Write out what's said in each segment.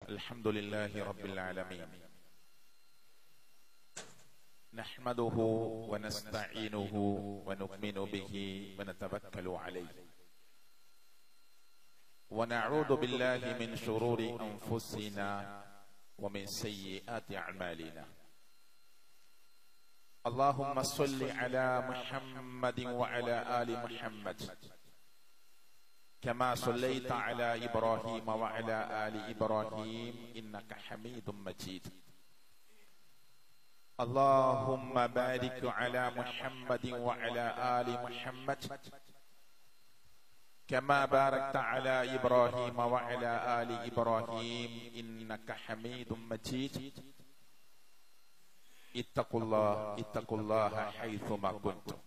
الحمد لله رب العالمين نحمده ونستعينه ونؤمن به ونتوكل عليه ونعوذ بالله من شرور انفسنا ومن سيئات اعمالنا اللهم صل على محمد وعلى ال محمد كما صليت على ابراهيم وعلى ال ابراهيم انك حميد مجيد اللهم بارك على محمد وعلى ال محمد كما باركت على ابراهيم وعلى ال ابراهيم انك حميد مجيد اتقوا الله اتقوا الله حيثما كنتم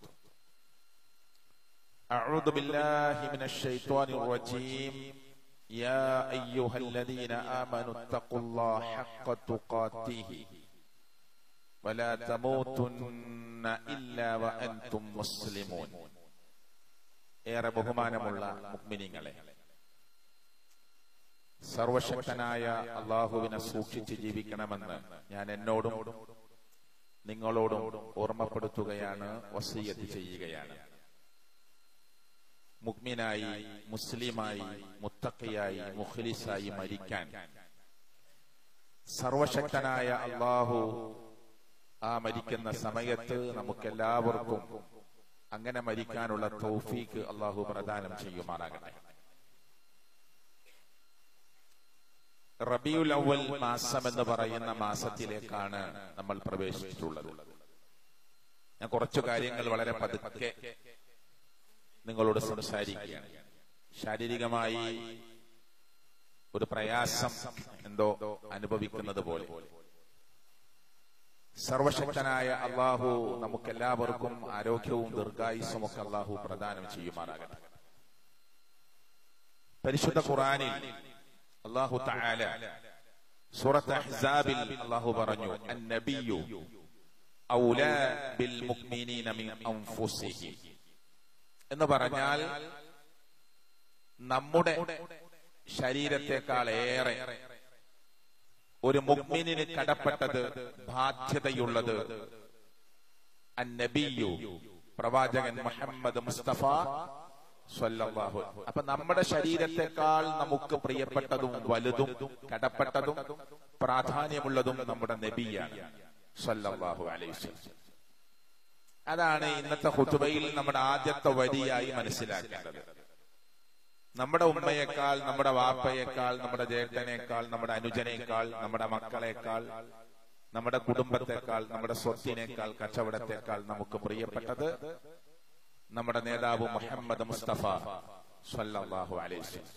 أعوذ بالله من الشيطان الرجيم يا أيها الذين آمنوا اتقوا الله حق تقاته ولا تموتن إلا وأنتم مسلمون ഏറെ ബഹുമാനമുള്ള മുഗ്മിനിങ്ങളെ സർവശക്തനായ അള്ളാഹുവിനെ സൂക്ഷിച്ച് ജീവിക്കണമെന്ന് ഞാൻ എന്നോടും നിങ്ങളോടും ഓർമ്മപ്പെടുത്തുകയാണ് വസീയത്ത് ചെയ്യുകയാണ് മുഗ്മിനായി മുസ്ലിമായി മുത്തക്കയായി മുഖ്ലിസായി മരിക്കാൻ സർവശക്തനായ അള്ളാഹു ആ മരിക്കുന്ന സമയത്ത് നമുക്കെല്ലാവർക്കും അങ്ങനെ മരിക്കാനുള്ള തൗഫീക്ക് അള്ളാഹു പ്രദാനം ചെയ്യുമാറാകട്ടെ റബിയുൽ അവൽ മാസം എന്ന് പറയുന്ന മാസത്തിലേക്കാണ് നമ്മൾ പ്രവേശിച്ചിട്ടുള്ളത് ഞാൻ കുറച്ചു കാര്യങ്ങൾ വളരെ പതുക്കെ നിങ്ങളോട് സംസാരിക്കുകയാണ് ശാരീരികമായി ഒരു പ്രയാസം എന്തോ അനുഭവിക്കുന്നത് പോലെ സർവശക്തനായ അള്ളാഹു നമുക്കെല്ലാവർക്കും ആരോഗ്യവും ദീർഘായുസും ഒക്കെ അള്ളാഹു പ്രദാനം ചെയ്യുമാറാകട്ടെ പരിശുദ്ധ ഖുറാനിൽ അള്ളാഹു തആല സൂറത്ത് അഹ്സാബിൽ അള്ളാഹു പറഞ്ഞു അന്നബിയു ഔലാ ബിൽ മുഅ്മിനീന മിൻ അൻഫുസിഹിം എന്ന് പറഞ്ഞാൽ നമ്മുടെ ശരീരത്തെക്കാൾ ഏറെ ഒരു മുഗ്മിനിന് കടപ്പെട്ടത് ബാധ്യതയുള്ളത് അന്നബിയു പ്രവാചകൻ മുഹമ്മദ് മുസ്തഫ സ്വല്ലല്ലാഹു അപ്പൊ നമ്മുടെ ശരീരത്തെക്കാൾ നമുക്ക് പ്രിയപ്പെട്ടതും വലുതും കടപ്പെട്ടതും പ്രാധാന്യമുള്ളതും നമ്മുടെ നബിയാണ് സ്വല്ലല്ലാഹു അലൈഹി വസല്ലം അതാണ് ഇന്നത്തെ ഹുതുബയിൽ നമ്മുടെ ആദ്യത്തെ വരിയായി മനസ്സിലാക്കേണ്ടത് നമ്മുടെ ഉമ്മയേക്കാൾ നമ്മുടെ വാപ്പയേക്കാൾ നമ്മുടെ ജേട്ടനേക്കാൾ നമ്മുടെ അനുജനേക്കാൾ നമ്മുടെ മക്കളെക്കാൾ നമ്മുടെ കുടുംബത്തെക്കാൾ നമ്മുടെ സ്വത്തിനേക്കാൾ കച്ചവടത്തെക്കാൾ നമുക്ക് പ്രിയപ്പെട്ടത് നമ്മുടെ നേതാവ് മുഹമ്മദ് മുസ്തഫ സല്ലല്ലാഹു അലൈഹി വസല്ലം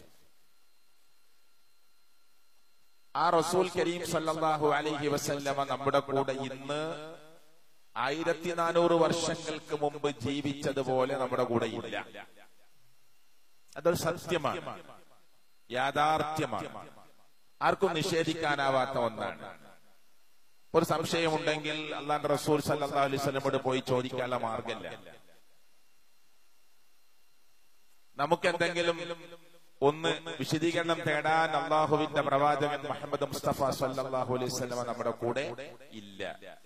ആ റസൂൽ കരീം സല്ലല്ലാഹു അലൈഹി വസല്ലമ നമ്മുടെ കൂടെ ഇന്ന് ആയിരത്തി നാനൂറ് വർഷങ്ങൾക്ക് മുമ്പ് ജീവിച്ചതുപോലെ നമ്മുടെ കൂടെ ഇല്ല അതൊരു സത്യമാണ് യാഥാർത്ഥ്യമാണ് ആർക്കും നിഷേധിക്കാനാവാത്ത ഒന്നാണ് ഒരു സംശയമുണ്ടെങ്കിൽ അള്ളാന്റെ റസൂൽ സല്ലാ അലൈഹി സ്വലമോട് പോയി ചോദിക്കാനുള്ള മാർഗമില്ല നമുക്കെന്തെങ്കിലും ഒന്ന് വിശദീകരണം തേടാൻ അള്ളാഹുവിന്റെ പ്രവാചകൻ മുഹമ്മദ് മുസ്തഫ സല്ലാഹു അലൈഹി സ്വലമ നമ്മുടെ കൂടെ ഇല്ല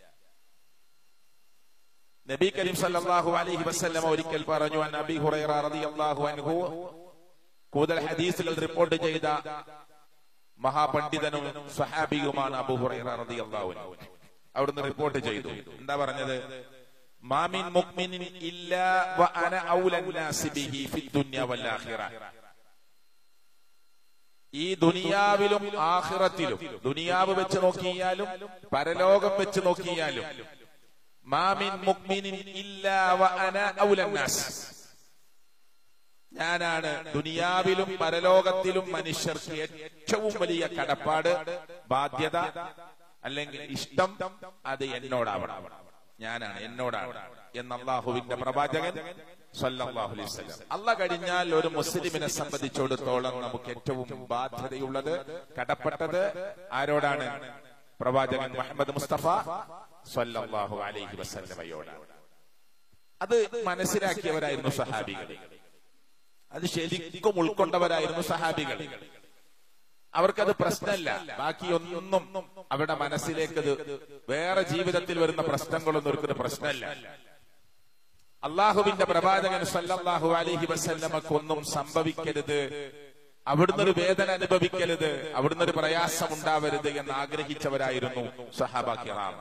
നബി കരീം സല്ലല്ലാഹു അലൈഹി വസല്ലം ഒരിക്കൽ പറഞ്ഞു അൻ അബി ഹുറൈറ റളിയല്ലാഹു അൻഹു കൂടുതൽ ഹദീസുകൾ റിപ്പോർട്ട് ചെയ്ത മഹാപണ്ഡിതനും സ്വഹാബിയുമാണ് അബു ഹുറൈറ റളിയല്ലാഹു അൻഹു അവിടുന്ന് റിപ്പോർട്ട് ചെയ്തു എന്താ പറഞ്ഞത് മാമിൻ മുഅ്മിനിൻ ഇല്ലാ വ അന ഔലൻ നാസി ബിഹി ഫിദ് ദുനിയ വൽ ആഖിറ ഈ ദുനിയാവിലും ആഖിറത്തിലും ദുനിയാവ് വെച്ച് നോക്കിയാലും പരലോകം വെച്ച് നോക്കിയാലും മാമിൻ മുക്മിനിൻ ഇല്ലാ വ അന ഔലന്നാസ് ഞാനാണ് ദുനിയാവിലും പരലോകത്തിലും മനുഷ്യർക്ക് ഏറ്റവും വലിയ കടപ്പാട് ബാധ്യത അല്ലെങ്കിൽ ഇഷ്ടം അത് എന്നോടാവണം ഞാനാണ് എന്നോടാണ് എന്ന് അള്ളാഹുവിന്റെ പ്രവാചകൻ സല്ലല്ലാഹു അലൈഹി വസല്ലം അല്ല കഴിഞ്ഞാൽ ഒരു മുസ്ലിമിനെ സംബന്ധിച്ചിടത്തോളം നമുക്ക് ഏറ്റവും ബാധ്യതയുള്ളത് കടപ്പെട്ടത് ആരോടാണ് പ്രവാചകൻ മുഹമ്മദ് മുസ്തഫ സല്ലല്ലാഹു അലൈഹി വസല്ലമയോടാണ് അത് മനസ്സിലാക്കിയവരായിരുന്നു സഹാബികൾ അത് ശരിക്കും ഉൾക്കൊണ്ടവരായിരുന്നു സഹാബികൾ അവർക്കത് പ്രശ്നമല്ല ബാക്കി ഒന്നും അവരുടെ മനസ്സിലേക്ക് അത് വേറെ ജീവിതത്തിൽ വരുന്ന പ്രശ്നങ്ങളൊന്നും അവർക്കൊരു പ്രശ്നമല്ല അള്ളാഹുവിന്റെ പ്രവാചകൻ സല്ലല്ലാഹു അലൈഹി വസല്ലമക്കൊന്നും സംഭവിക്കരുത് അവിടുന്ന് ഒരു വേദന അനുഭവിക്കരുത് അവിടുന്ന് ഒരു പ്രയാസം ഉണ്ടാവരുത് എന്ന് ആഗ്രഹിച്ചവരായിരുന്നു സഹാബ കിറാം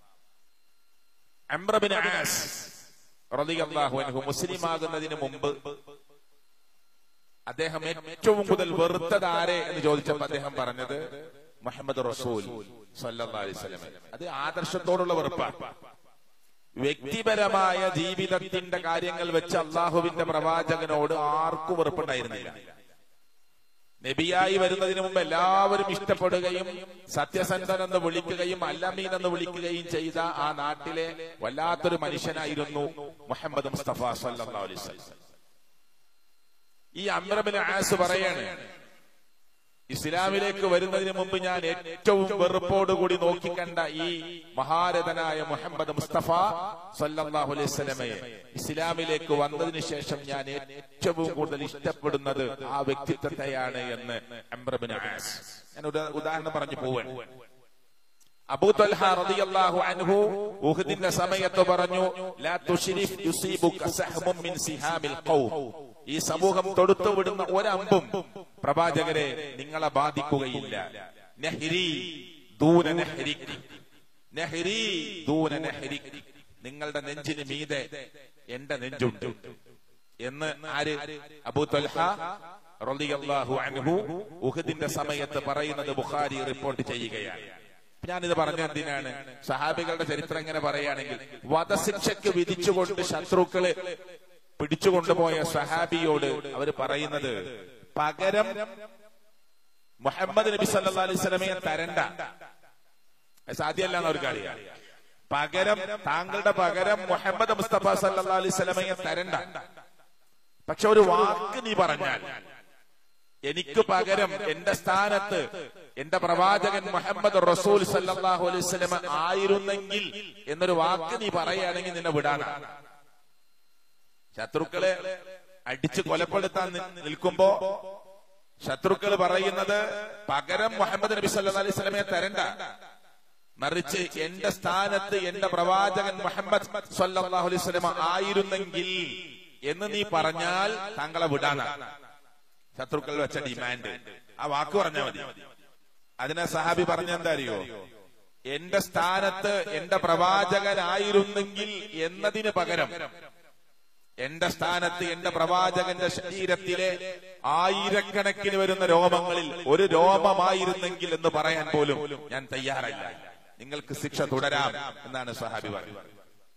അംറബിൻ ആസ് റളിയല്ലാഹു അൻഹു മുസ്ലിം ആകുന്നതിന് മുമ്പ് അദ്ദേഹം ഏറ്റവും കൂടുതൽ വെറുത്തത് ആരെ എന്ന് ചോദിച്ചപ്പോൾ അദ്ദേഹം പറഞ്ഞത് മുഹമ്മദ് റസൂൽ സല്ലല്ലാഹു അലൈഹി വസല്ലം അത് ആദർശത്തോടുള്ള വെറുപ്പാണ് വ്യക്തിപരമായ ജീവിതത്തിന്റെ കാര്യങ്ങൾ വെച്ച് അള്ളാഹുവിന്റെ പ്രവാചകനോട് ആർക്കും വെറുപ്പുണ്ടായിരുന്നില്ല നബിയായി വരുന്നതിന് മുമ്പ് എല്ലാവരും ഇഷ്ടപ്പെടുകയും സത്യസന്ധൻ എന്ന് വിളിക്കുകയും അല്ലമീൻ എന്ന് വിളിക്കുകയും ചെയ്ത ആ നാട്ടിലെ വല്ലാത്തൊരു മനുഷ്യനായിരുന്നു മുഹമ്മദ് മുസ്തഫ സല്ലല്ലാഹു അലൈഹി വസല്ലം ഈ അമ്രബിന് ആസ് പറയാണ് ഇസ്ലാമിലേക്ക് വരുന്നതിന് മുമ്പ് ഞാൻ ഏറ്റവും വെറുപ്പോടുകൂടി നോക്കിക്കണ്ട ഈ മഹാരഥനായ മുഹമ്മദ് മുസ്തഫ സല്ലല്ലാഹു അലൈഹി സ്വലമയെ ഇസ്ലാമിലേക്ക് വന്നതിന് ശേഷം ഞാൻ ഏറ്റവും കൂടുതൽ ഇഷ്ടപ്പെടുന്നത് ആ വ്യക്തിത്വത്തെയാണ് എന്ന് അമ്രബിൻ ആസ് ഞാൻ ഒരു ഉദാഹരണം പറഞ്ഞു പോവാൻ അബൂ തൽഹ റളിയല്ലാഹു അൻഹു ഉഹദിന്റെ സമയത്ത് പറഞ്ഞു ലാ തുശ്രിഫ് യുസീബുക സഹ്മുൻ മിൻ സിഹാമിൽ ഖൗം ഈ സമൂഹം തൊടുത്തു വിടുന്ന ഒരമ്പും പ്രവാചകരെ നിങ്ങളെ ബാധിക്കുകയില്ല നെഹ്രി ദൂന നെഹ്രിക് നെഹ്രി ദൂന നെഹ്രിക് നിങ്ങളുടെ നെഞ്ചിന് മീതെ എന്റെ നെഞ്ചുണ്ട് എന്ന് ആര് അബൂ തൽഹ റളിയല്ലാഹു അൻഹു ഉഹദിന്റെ സമയത്ത് പറയുന്നത് ബുഖാരി റിപ്പോർട്ട് ചെയ്യുകയാണ് ഞാനിത് പറഞ്ഞ എന്തിനാണ് സഹാബികളുടെ ചരിത്രം എങ്ങനെ പറയുകയാണെങ്കിൽ വധശിക്ഷയ്ക്ക് വിധിച്ചുകൊണ്ട് ശത്രുക്കള് പിടിച്ചുകൊണ്ടുപോയ സഹാബിയോട് അവർ പറയുന്നത് പകരം മുഹമ്മദ് നബി സല്ലാ അലൈഹി സ്വലമയെ തരണ്ട സാധ്യമല്ല എന്ന് അവർക്ക് അറിയാം പകരം താങ്കളുടെ പകരം മുഹമ്മദ് മുസ്തഫ സല്ലാ അലൈഹി സ്വലമയെ തരണ്ട പക്ഷെ ഒരു വാക്ക് നീ പറഞ്ഞാൽ എനിക്ക് പകരം എന്റെ സ്ഥാനത്ത് എന്റെ പ്രവാചകൻ മുഹമ്മദ് റസൂൽ സല്ലാഹു അലൈഹി സ്വലമ ആയിരുന്നെങ്കിൽ എന്നൊരു വാക്ക് നീ പറയുകയാണെങ്കിൽ നിന്നെ വിടാനാണ് ശത്രുക്കളെ അടിച്ച് കൊലപ്പെടുത്താൻ നിൽക്കുമ്പോ ശത്രുക്കൾ പറയുന്നത് പകരം മുഹമ്മദ് നബി സല്ലാ അലൈഹി സ്വലമയെ തരണ്ട മറിച്ച് എന്റെ സ്ഥാനത്ത് എന്റെ പ്രവാചകൻ മുഹമ്മദ് സല്ലാഹു അലൈഹി സ്വലമ ആയിരുന്നെങ്കിൽ എന്ന് നീ പറഞ്ഞാൽ താങ്കളെ വിടാനാണ് ശത്രുക്കൾ വെച്ച ഡിമാൻഡ് ആ വാക്ക് പറഞ്ഞാൽ മതി അതിനെ സഹാബി പറഞ്ഞ എന്താ അറിയോ എന്റെ സ്ഥാനത്ത് എന്റെ പ്രവാചകനായിരുന്നെങ്കിൽ എന്നതിന് പകരം എന്റെ സ്ഥാനത്ത് എന്റെ പ്രവാചകന്റെ ശരീരത്തിലെ ആയിരക്കണക്കിന് വരുന്ന രോമങ്ങളിൽ ഒരു രോമമായിരുന്നെങ്കിൽ എന്ന് പറയാൻ പോലും ഞാൻ തയ്യാറല്ല നിങ്ങൾക്ക് ശിക്ഷ തുടരാം എന്നാണ് സഹാബി പറയുന്നത്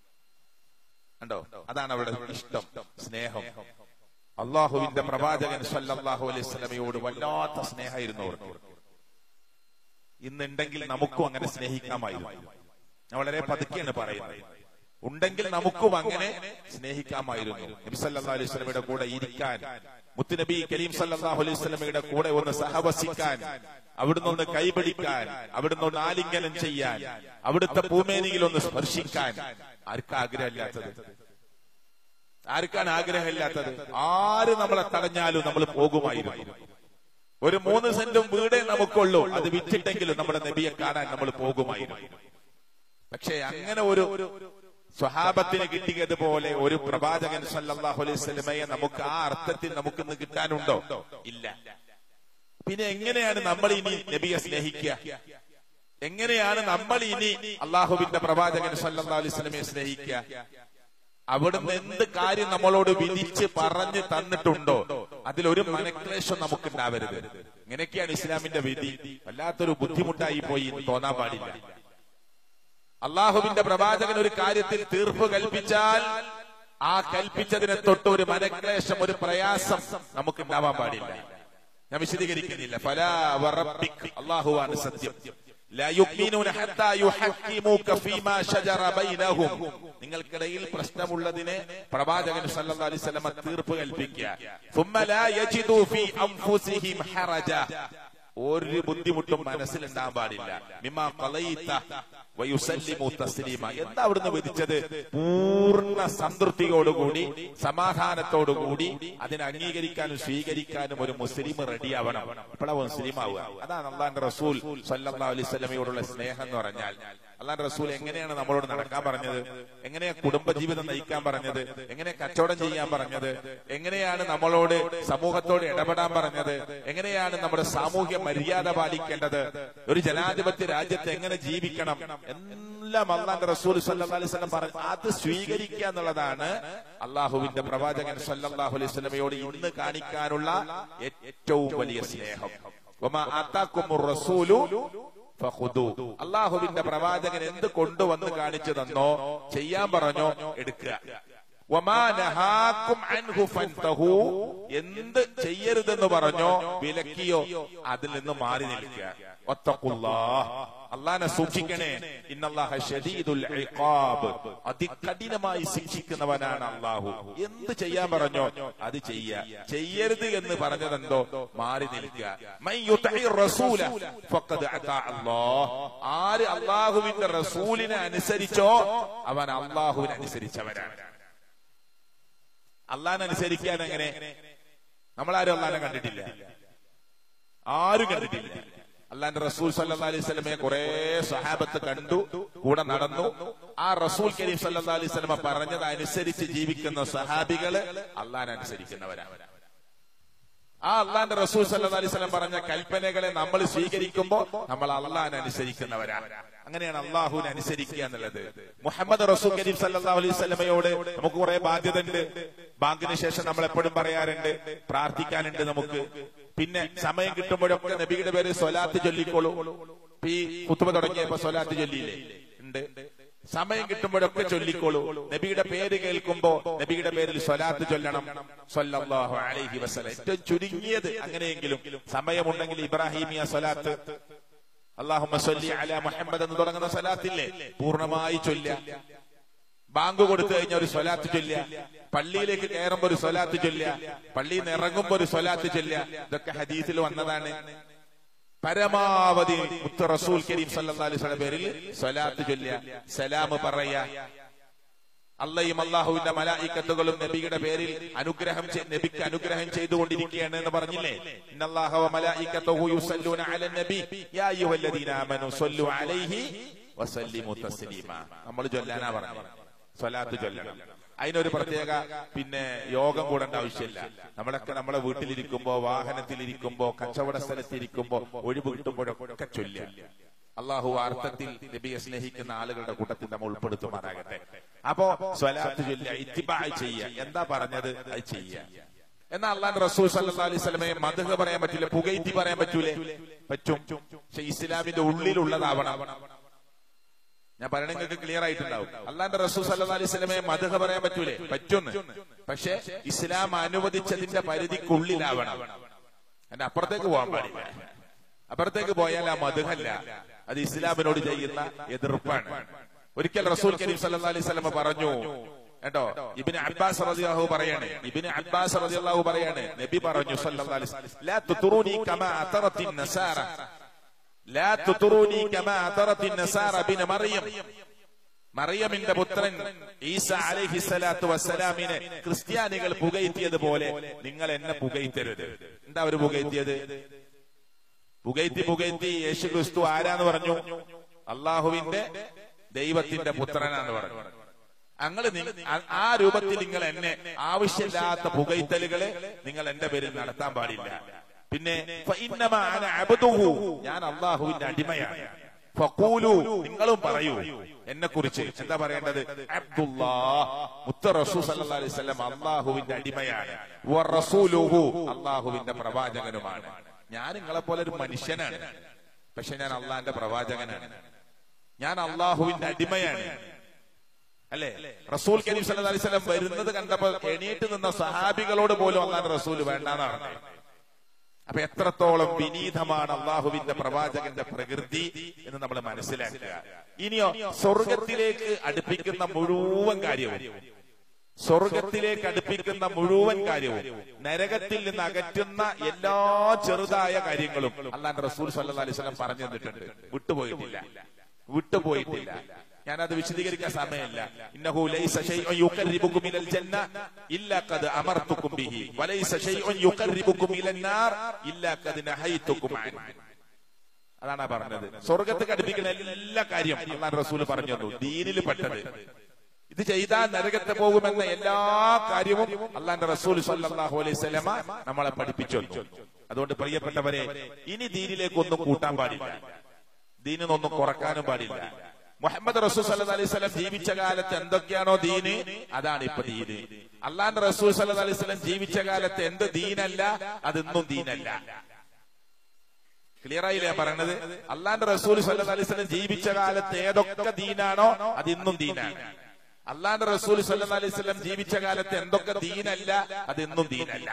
കണ്ടോ അതാണ് അവിടെ ഇഷ്ടം സ്നേഹം അള്ളാഹുവിന്റെ പ്രവാചകൻ സല്ലല്ലാഹു അലൈഹി സ്വലമയോട് വല്ലാത്ത സ്നേഹമായിരുന്നു അവർക്ക് ഇന്നുണ്ടെങ്കിൽ നമുക്കും അങ്ങനെ സ്നേഹിക്കാമായിരുന്നു ഞാൻ വളരെ പതുക്കെയാണ് പറയുന്നത് ഉണ്ടെങ്കിൽ നമുക്കും അങ്ങനെ സ്നേഹിക്കാമായിരുന്നു നബി സല്ലല്ലാഹു അലൈഹി സ്വലമയുടെ കൂടെ ഇരിക്കാൻ മുത്തുനബി കരീം സല്ലല്ലാഹു അലൈഹി സ്വലമയുടെ കൂടെ ഒന്ന് സഹവസിക്കാൻ അവിടുന്ന് ഒന്ന് കൈപിടിക്കാൻ അവിടുന്ന് ഒന്ന് ആലിംഗനം ചെയ്യാൻ അവിടുത്തെ പൂമേനിയിൽ ഒന്ന് സ്പർശിക്കാൻ ആർക്കാ ആഗ്രഹമില്ലാത്തത് ആർക്കാണ് ആഗ്രഹമില്ലാത്തത് ആര് നമ്മളെ തടഞ്ഞാലും നമ്മൾ പോകുമായിരുന്നു ഒരു മൂന്ന് സെന്റും വീടേ നമുക്കുള്ളൂ അത് വിറ്റിട്ടെങ്കിലും നമ്മുടെ നബിയെ കാണാൻ നമ്മൾ പോകുമായിരുന്നു പക്ഷേ അങ്ങനെ ഒരു സ്വഹാബത്തിന് കിട്ടിയതുപോലെ ഒരു പ്രവാചകൻ സല്ലല്ലാഹു അലൈഹി സ്വലമയെ നമുക്ക് ആ അർത്ഥത്തിൽ നമുക്ക് ഇന്ന് കിട്ടാനുണ്ടോ ഇല്ല പിന്നെ എങ്ങനെയാണ് നമ്മൾ ഇനി നബിയെ സ്നേഹിക്കുക എങ്ങനെയാണ് നമ്മൾ ഇനി അള്ളാഹുവിന്റെ പ്രവാചകൻ സല്ലല്ലാഹു അലൈഹി സ്വലമയെ സ്നേഹിക്കുക അവിടുന്ന് എന്ത് കാര്യം നമ്മളോട് വിധിച്ച് പറഞ്ഞു തന്നിട്ടുണ്ടോ അതിലൊരു മനക്ലേശം നമുക്ക് ഉണ്ടാവരുത് ഇങ്ങനെയൊക്കെയാണ് ഇസ്ലാമിന്റെ വിധി വല്ലാത്തൊരു ബുദ്ധിമുട്ടായി പോയി എന്ന് തോന്നാൻ പാടില്ല അള്ളാഹുവിന്റെ പ്രവാചകൻ ഒരു കാര്യത്തിൽ തീർപ്പ് കൽപ്പിച്ചാൽ ആ കൽപ്പിച്ചതിനെ തൊട്ട് ഒരു മനക്ലേശം ഒരു പ്രയാസം നമുക്ക് ഉണ്ടാവാൻ പാടില്ല ഞാൻ വിശദീകരിക്കുന്നില്ല ഫലാ വറബ്ബിക് അള്ളാഹുവാണ് സത്യം لا يؤمنون حتى يحكموك فيما شجر بينهم നിങ്ങൾക്കിടയിൽ പ്രശ്നമുള്ളതിനെ പ്രവാചകൻ സല്ലല്ലാഹു അലൈഹി വസല്ലം തീർപ്പ് കൽപ്പിക്കുക ثم لا يجدوا في انفسهم حرجا ഒരു ബുദ്ധിമുട്ടും മനസ്സിലുണ്ടാകാൻ പാടില്ല മിമാ ഖളൈത വയുസല്ലിമു തസ്ലീമ എന്താ അവിടുന്ന് വിധിച്ചത് പൂർണ്ണ സംതൃപ്തിയോടുകൂടി സമാധാനത്തോടുകൂടി അതിനെ അംഗീകരിക്കാനും സ്വീകരിക്കാനും ഒരു മുസ്ലിം റെഡിയാവണം അപ്പോഴാ മുസ്ലിം ആവുക അതാണ് അള്ളാന്റെ റസൂൽ സല്ലല്ലാഹു അലൈഹി സ്വലമയോടുള്ള സ്നേഹം എന്ന് പറഞ്ഞാൽ അള്ളാന്റെ റസൂൽ എങ്ങനെയാണ് നമ്മളോട് നടക്കാൻ പറഞ്ഞത് എങ്ങനെയാ കുടുംബജീവിതം നയിക്കാൻ പറഞ്ഞത് എങ്ങനെ കച്ചവടം ചെയ്യാൻ പറഞ്ഞത് എങ്ങനെയാണ് നമ്മളോട് സമൂഹത്തോട് ഇടപെടാൻ പറഞ്ഞത് എങ്ങനെയാണ് നമ്മുടെ സാമൂഹ്യ മര്യാദ പാലിക്കേണ്ടത് ഒരു ജനാധിപത്യ രാജ്യത്ത് എങ്ങനെ ജീവിക്കണം എല്ലാം അള്ളാന്റെ റസൂൽ സല്ലല്ലാഹു അലൈഹി വസല്ലം പറഞ്ഞു അത് സ്വീകരിക്കുക എന്നുള്ളതാണ് അള്ളാഹുവിന്റെ പ്രവാചകൻ സല്ലല്ലാഹു അലൈഹി വസല്ലമയോട് ഇന്ന് കാണിക്കാനുള്ള ഏറ്റവും വലിയ സ്നേഹം വമാ ആതാക്കുമുർ റസൂലു ഫഖുദു. അള്ളാഹുവിന്റെ പ്രവാചകൻ എന്ത് കൊണ്ടുവന്ന് കാണിച്ചു തന്നോ ചെയ്യാൻ പറഞ്ഞോ എടുക്കുക വമാ നഹാക്കും അൻഹു ഫൻതഹു. എന്ത് ചെയ്യരുതെന്ന് പറഞ്ഞോ വിലക്കിയോ അതിൽ നിന്ന് മാറി നിൽക്കുക ഒത്തക്കുല്ലാഹ് അള്ളാനെ സൂക്ഷിക്കണേ ഇന്നല്ലാഹ ഷദീദുൽ ഇഖാബ് അതികഠിനമായി ശിക്ഷിക്കുന്നവനാണ് അള്ളാഹു എന്ത് ചെയ്യാൻ പറഞ്ഞോ അത് ചെയ്യ ചെയ്യരുത് എന്ന് പറഞ്ഞതെന്തോ മാറി നിൽക്കുക മൻ യുതഇ റസൂല ഫഖദ് അതാ അല്ലാഹ് ആര് അള്ളാഹുവിന്റെ റസൂലിനെ അനുസരിച്ചോ അവൻ അള്ളാഹുവിനെ അനുസരിച്ചവനാണ് അള്ളാഹിനെ അനുസരിക്കാൻ എങ്ങനെ നമ്മളാരും അള്ളാഹിനെ കണ്ടിട്ടില്ല ആരും കണ്ടിട്ടില്ല അള്ളാന്റെ റസൂൽ സല്ലാ അലൈഹി സ്വലമയെ കുറെ സഹാബത്ത് കണ്ടു കൂടെ നടന്നു ആ റസൂൽ കരീം സല്ലാ അലൈഹി സ്വലമ പറഞ്ഞത് അനുസരിച്ച് ജീവിക്കുന്ന സഹാബികള് അള്ളാഹിനെ അനുസരിക്കുന്നവരാണ് ആ അള്ളാന്റെ റസൂൽ സല്ലാ അലൈഹി സ്വലം പറഞ്ഞ കൽപ്പനകളെ നമ്മൾ സ്വീകരിക്കുമ്പോ നമ്മൾ അള്ളാഹിനെ അനുസരിക്കുന്നവരാണ് അങ്ങനെയാണ് അള്ളാഹുവിനെ അനുസരിക്കുക എന്നുള്ളത് മുഹമ്മദ് റസൂൽ കരീം സല്ലാ അലൈഹി സ്വലമയോട് നമുക്ക് കുറെ ബാധ്യത ഉണ്ട് ബാങ്കിന് ശേഷം നമ്മൾ എപ്പോഴും പറയാറുണ്ട് പ്രാർത്ഥിക്കാനുണ്ട് നമുക്ക് പിന്നെ സമയം കിട്ടുമ്പോഴൊക്കെ നബിയുടെ പേര് സ്വലാത്ത് ചൊല്ലിക്കോളൂ ഇപ്പൊ ഈ കുത്തുമ തുടങ്ങിയപ്പോ സ്വലാത്ത് ചൊല്ലിയില്ലേ ഉണ്ട് സമയം കിട്ടുമ്പോഴൊക്കെ ചൊല്ലിക്കോളൂ നബിയുടെ പേര് കേൾക്കുമ്പോ നബിയുടെ പേരിൽ സ്വലാത്ത് ചൊല്ലണം സ്വല്ലല്ലാഹു അലൈഹി വസല്ലം ഏറ്റവും ചുരുങ്ങിയത് അങ്ങനെയെങ്കിലും സമയമുണ്ടെങ്കിൽ ഇബ്രാഹിമിയ സ്വലാത്ത് അള്ളാഹുമ്മ സല്ലി അല മുഹമ്മദ് എന്ന് തുടങ്ങുന്ന സ്വലാത്തില്ലേ പൂർണ്ണമായി ചൊല്ല ബാങ്ക് കൊടുത്തു കഴിഞ്ഞ ഒരു സ്വലാത്ത് ചൊല്ല പള്ളിയിലേക്ക് കയറുമ്പോ ഒരു സ്വലാത്ത് ചൊല്ല പള്ളിയിൽ നിന്ന് ഇറങ്ങുമ്പോ ഒരു സ്വലാത്ത് ചൊല്ല ഇതൊക്കെ ഹദീസിൽ വന്നതാണ് പരമാവധി മുത്ത് റസൂൽ കരീം സല്ലല്ലാഹു അലൈഹി വസല്ലം പേരിൽ സ്വലാത്ത് ചൊല്ല സലാം പറയാ അള്ളയും അള്ളാഹുവിന്റെ മലായിക്കത്തുകളും നബിയുടെ പേരിൽ അനുഗ്രഹം ചെയ്- നബിക്ക് അനുഗ്രഹം ചെയ്തുകൊണ്ടിരിക്കുകയാണ് എന്ന് പറഞ്ഞില്ലേ ഇന്നല്ലാഹ വ മലായിക്കത്തുഹു യുസല്ലൂന അലൻ നബി യാ അയ്യുഹല്ലദീന ആമനു സ്വല്ലു അലൈഹി വസല്ലിമു തസ്ലീമ നമ്മൾ ചൊല്ലാനാ പറഞ്ഞത് സ്വലാത്ത് ചൊല്ലണം അതിനൊരു പ്രത്യേക പിന്നെ യോഗം കൂടേണ്ട ആവശ്യമില്ല നമ്മളൊക്കെ നമ്മളെ വീട്ടിലിരിക്കുമ്പോ വാഹനത്തിലിരിക്കുമ്പോ കച്ചവട സ്ഥലത്തിരിക്കുമ്പോ ഒഴിവ് കിട്ടുമ്പോഴൊക്കെ ചൊല്ലുക അള്ളാഹു അർത്ഥത്തിൽ നബിയെ സ്നേഹിക്കുന്ന ആളുകളുടെ കൂട്ടത്തിൽ നമ്മൾ ഉൾപ്പെടുത്തുമാറാകട്ടെ അപ്പോ സ്വലാത്ത് ചൊല്ലുക ഇത്തിബാ ചെയ്യുക എന്താ പറഞ്ഞത് അത് ചെയ്യുക എന്നാൽ അള്ളാൻ റസൂൽ സല്ലല്ലാഹു അലൈഹി സ്വലമയെ മധുഹ പറയാൻ പറ്റില്ല പുകയ്ത്തി പറയാൻ പറ്റൂലേ പറ്റും പക്ഷെ ഇസ്ലാമിന്റെ ഉള്ളിലുള്ളതാവണം ഞാൻ പറയണ നിങ്ങൾക്ക് ക്ലിയർ ആയിട്ടുണ്ടാവും അള്ളാന്റെ റസൂൽ സല്ലല്ലാഹു അലൈഹി സ്വലമയെ മധുഹ പറയാൻ പറ്റൂലേ പറ്റുമെന്ന് പക്ഷെ ഇസ്ലാം അനുവദിച്ചതിന്റെ പരിധിക്കുള്ളിലാവണം എന്റെ അപ്പുറത്തേക്ക് പോകാൻ പാടില്ല അപ്പുറത്തേക്ക് പോയാൽ ആ മധുഹല്ല അത് ഇസ്ലാമിനോട് ചെയ്യുന്ന എതിർപ്പാണ് ഒരിക്കൽ റസൂൽ കരീം സല്ലല്ലാഹു അലൈഹി സ്വലമ പറഞ്ഞു കേട്ടോ ഇബിന് അബ്ബാസ് റളിയല്ലാഹു പറയാണ് ഇബിന് അബ്ബാസ് റളിയല്ലാഹു പറയാണ് നബി പറഞ്ഞു സല്ലല്ലാഹു അലൈഹി വസല്ലം ലാ തുതുറൂനി കമാ അതറത്തിൻ നസാറ ലാ തുതുറൂനി കമാ അതറത്തിൻ നസാറ ബിന മറിയം മറിയമിന്റെ പുത്രൻ ഈസ അലൈഹി സ്വലാത്തു വസ്സലാമിനെ ക്രിസ്ത്യാനികൾ പുകയറ്റിയതുപോലെ നിങ്ങൾ എന്നെ പുകയറ്റരുത് എന്താ അവര് പുകയറ്റിയത് പുകയറ്റി പുകയറ്റി യേശു ക്രിസ്തു ആരാന്ന് പറഞ്ഞു അള്ളാഹുവിന്റെ ദൈവത്തിന്റെ പുത്രനാന്ന് പറഞ്ഞു അങ്ങള് നി- ആ- ആ രൂപത്തിൽ നിങ്ങൾ എന്നെ ആവശ്യമില്ലാത്ത പുകയ്ത്തലുകളെ നിങ്ങൾ എന്റെ പേരിൽ നടത്താൻ പാടില്ല പിന്നെ ഫഇന്നമാ അന അബ്ദുഹു. ഞാൻ അള്ളാഹുവിന്റെ അടിമയാണ് ഫഖൂലു നിങ്ങളും പറയൂ എന്നെ കുറിച്ച് എന്താ പറയേണ്ടത് അബ്ദുല്ലാ മുത്ത റസൂൽ സല്ലല്ലാഹു അലൈഹി വസല്ലം അള്ളാഹുവിന്റെ അടിമയാണ് വ റസൂലുഹു അള്ളാഹുവിന്റെ പ്രവാചകനുമാണ് ഞാൻ നിങ്ങളെ പോലെ ഒരു മനുഷ്യനാണ് പക്ഷെ ഞാൻ അള്ളാഹിന്റെ പ്രവാചകനാണ് ഞാൻ അള്ളാഹുവിന്റെ അടിമയാണ് അല്ലെ റസൂൽ കരീം സല്ലല്ലാഹു അലൈഹി വസല്ലം വരുന്നത് കണ്ടപ്പോ എണീറ്റ് നിന്ന സഹാബികളോട് പോലും അള്ളാഹ് റസൂൽ വേണ്ടാന്നാണ് പറഞ്ഞത് അപ്പൊ എത്രത്തോളം വിനീതമാണ് അള്ളാഹുവിന്റെ പ്രവാചകന്റെ പ്രകൃതി എന്ന് നമ്മൾ മനസ്സിലാക്കുക ഇനിയോ സ്വർഗത്തിലേക്ക് അടുപ്പിക്കുന്ന മുഴുവൻ കാര്യവും സ്വർഗത്തിലേക്ക് അടുപ്പിക്കുന്ന മുഴുവൻ കാര്യവും നരകത്തിൽ നിന്ന് അകറ്റുന്ന എല്ലാ ചെറുതായ കാര്യങ്ങളും അള്ളാന്റെ റസൂൽ സല്ലല്ലാഹു അലൈഹി വസല്ലം പറഞ്ഞു തന്നിട്ടുണ്ട് വിട്ടുപോയിട്ടില്ല വിട്ടുപോയിട്ടില്ല ഞാനത് വിശദീകരിക്കാൻ സമയമില്ല ഇന്നഹു ലൈസ ശൈഉൻ യുഖർരിബുകും ഇലൽ ജന്ന ഇല്ലാ ഖദ് അമർതുകും ബിഹി വലൈസ ശൈഉൻ യുഖർരിബുകും ഇലൻ നാർ ഇല്ലാ ഖദ് നഹൈതുകും അൻഹു അതാണ് ആ പറഞ്ഞത് സ്വർഗത്തേക്ക് അടുപ്പിക്കുന്ന എല്ലാ കാര്യം അള്ളാഹ് റസൂൽ പറഞ്ഞു തന്നു ദീനിൽ പെട്ടത് ഇത് ചെയ്താൽ നരകത്തെ പോകുമെന്ന എല്ലാ കാര്യവും അള്ളാന്റെ റസൂൽ സല്ലല്ലാഹു അലൈഹി വസല്ലമ നമ്മളെ പഠിപ്പിച്ചു തന്നു അതുകൊണ്ട് പ്രിയപ്പെട്ടവരെ ഇനി ദീനിലേക്കൊന്നും കൂട്ടാൻ പാടില്ല ദീനിനൊന്നും കുറക്കാനും പാടില്ല മുഹമ്മദ് റസൂൽ സല്ലല്ലാഹു അലൈഹി വസല്ലം ജീവിച്ച കാലത്ത് എന്തൊക്കെയാണോ ദീന് അതാണ് ഇപ്പൊ ദീന് അള്ളാന്റെ റസൂൽ സല്ലല്ലാഹു അലൈഹി വസല്ലം ജീവിച്ച കാലത്ത് എന്ത് ദീനല്ല അതൊന്നും ദീനല്ല ക്ലിയർ ആയില്ലേ ഞാൻ പറയണത് അള്ളാന്റെ റസൂൽ സല്ലല്ലാഹു അലൈഹി വസല്ലം ജീവിച്ച കാലത്ത് ഏതൊക്കെ ദീനാണോ അത് ഇന്നും ദീനാണ് അള്ളാന്റെ റസൂൽ സല്ലല്ലാഹു അലൈഹി വസല്ലം ജീവിച്ച കാലത്ത് എന്തൊക്കെ ദീനല്ല അത് ഇന്നും ദീനല്ല